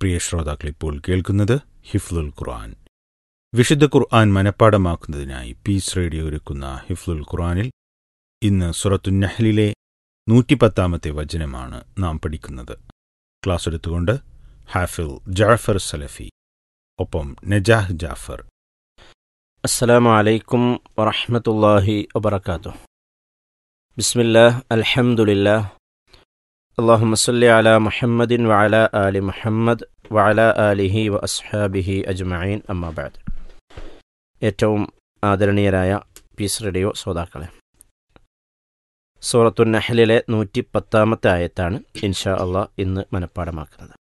പ്രിയ ശ്രോതാക്കൾ ഇപ്പോൾ കേൾക്കുന്നത് ഹിഫ്ലുൽ ഖുർആൻ വിശുദ്ധ ഖുർആൻ മനഃപ്പാടമാക്കുന്നതിനായി പീസ് റേഡിയോ ഒരുക്കുന്ന ഹിഫ്ലുൽ ഖുർആനിൽ ഇന്ന് സുറത്തു നഹ്ലിലെ നൂറ്റിപ്പത്താമത്തെ വചനമാണ് നാം പഠിക്കുന്നത് ക്ലാസ് എടുത്തുകൊണ്ട് ഹാഫിൽ ജാഫർ സലഫി ഒപ്പം നജാഹ് ജാഫർ السلام عليكم ورحمة الله وبركاته بسم الله الحمد لله اللهم صل على محمد وعلى آل محمد وعلى آله وأصحابه أجمعين أما بعد ഏറ്റവും ആദരണീയരായ പീസ് റേഡിയോ ശ്രോതാക്കളെ സൂറത്തു നഹലിലെ നൂറ്റി പത്താമത്തെ ആയത്താണ് ഇൻഷാ അള്ളാഹ് ഇന്ന് മനഃപ്പാടമാക്കുന്നത്